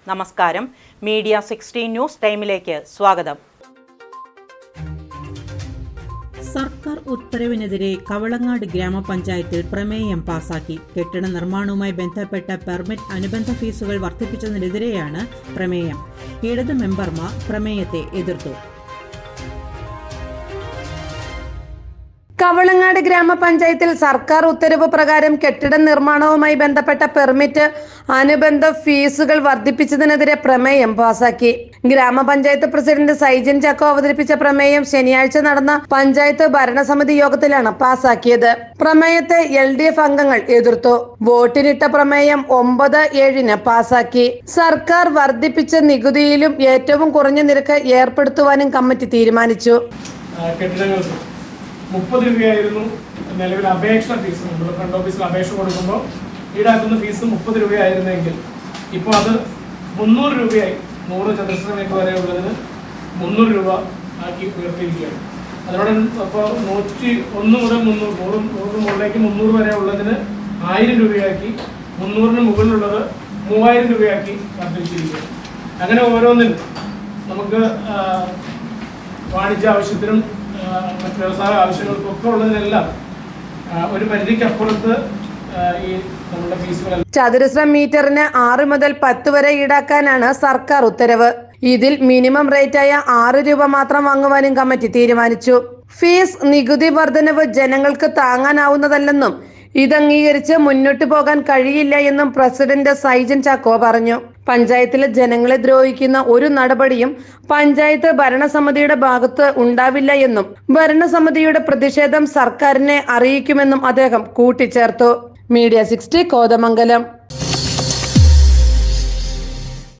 നമസ്കാരം media sixteen news ടൈമിലേക്ക് സ്വാഗതം സർക്കാർ ഉത്തരവിനെതിരെ കവളങ്ങാട് ഗ്രാമപഞ്ചായത്തിൽ പ്രമേയം പാസാക്കി കെട്ടിട നിർമ്മാണവുമായി ബന്ധപ്പെട്ട പെർമിറ്റ് അനുബന്ധ ഫീസുകൾ വർദ്ധിപ്പിച്ചതിനെതിരെയാണ് പ്രമേയം ഇടത് മെമ്പർമാർ പ്രമേയത്തെ എതിർത്തു കവളങ്ങാട് ഗ്രാമപഞ്ചായത്തിൽ സർക്കാർ ഉത്തരവ് പ്രകാരം കെട്ടിട നിർമ്മാണവുമായി ബന്ധപ്പെട്ട പെർമിറ്റ് അനുബന്ധ ഫീസുകൾ വർദ്ധിപ്പിച്ചതിനെതിരെ പ്രമേയം പാസാക്കി ഗ്രാമപഞ്ചായത്ത് പ്രസിഡന്റ് സൈജൻ ചാക്കോ അവതരിപ്പിച്ച പ്രമേയം ശനിയാഴ്ച നടന്ന പഞ്ചായത്ത് ഭരണസമിതി യോഗത്തിലാണ് പാസാക്കിയത് പ്രമേയത്തെ എൽ ഡി എഫ് അംഗങ്ങൾ എതിർത്തു വോട്ടിനിട്ട പ്രമേയം ഒമ്പത് ഏഴിന് പാസാക്കി സർക്കാർ വർദ്ധിപ്പിച്ച നികുതിയിലും ഏറ്റവും കുറഞ്ഞ നിരക്ക് ഏർപ്പെടുത്തുവാനും കമ്മിറ്റി തീരുമാനിച്ചു ആ, കെട്ടിടങ്ങൾക്ക് മുപ്പത് രൂപയായിരുന്നു നിലവിൽ അപേക്ഷ ഫീസ് നമ്മൾ ഫ്രണ്ട് ഓഫീസിൽ അപേക്ഷ കൊടുക്കുമ്പോൾ ഈടാക്കുന്ന ഫീസ് മുപ്പത് രൂപയായിരുന്നെങ്കിൽ ഇപ്പോൾ അത് മുന്നൂറ് രൂപയായി നൂറ് ചതുരശ്ര മീറ്റർ വരെ ഉള്ളതിന് മുന്നൂറ് രൂപ ആക്കി ഉയർത്തിയിരിക്കുകയാണ് അതോടെ അപ്പോൾ നൂറ്റി ഒന്ന് മുതൽ മുന്നൂറ് നൂറ് നൂറ് മുകളിലേക്ക് മുന്നൂറ് വരെ ഉള്ളതിന് ആയിരം രൂപയാക്കി മുന്നൂറിന് മുകളിലുള്ളത് മൂവായിരം രൂപയാക്കി വർദ്ധിപ്പിച്ചിരിക്കുകയാണ് അങ്ങനെ ഓരോന്നിനും നമുക്ക് ആ, വാണിജ്യ ആവശ്യത്തിനും ആ, മറ്റ് വ്യവസായ ആവശ്യങ്ങൾക്കും ഒക്കെ ഉള്ളതിനെല്ലാം ആ, ഒരു പരിധിക്കപ്പുറത്ത് ആ, ഈ നമ്മുടെ ഫീസുകൾ ചതുരശ്ര മീറ്ററിന് ആറ് മുതൽ പത്ത് വരെ ഈടാക്കാനാണ് സർക്കാർ ഉത്തരവ് ഇതിൽ മിനിമം റേറ്റായ ആറ് രൂപ മാത്രം വാങ്ങുവാനും കമ്മിറ്റി തീരുമാനിച്ചു ഫീസ് നികുതി വർധനവ് ജനങ്ങൾക്ക് താങ്ങാനാവുന്നതല്ലെന്നും ഇത് അംഗീകരിച്ച് മുന്നോട്ടു പോകാൻ കഴിയില്ല എന്നും പ്രസിഡന്റ് സൈജൻ ചാക്കോ പറഞ്ഞു പഞ്ചായത്തിലെ ജനങ്ങളെ ദ്രോഹിക്കുന്ന ഒരു നടപടിയും പഞ്ചായത്ത് ഭരണസമിതിയുടെ ഭാഗത്ത് ഉണ്ടാവില്ല എന്നും ഭരണസമിതിയുടെ പ്രതിഷേധം സർക്കാരിനെ അറിയിക്കുമെന്നും അദ്ദേഹം കൂട്ടിച്ചേർത്തു മീഡിയ സിക്സ്റ്റി കോതമംഗലം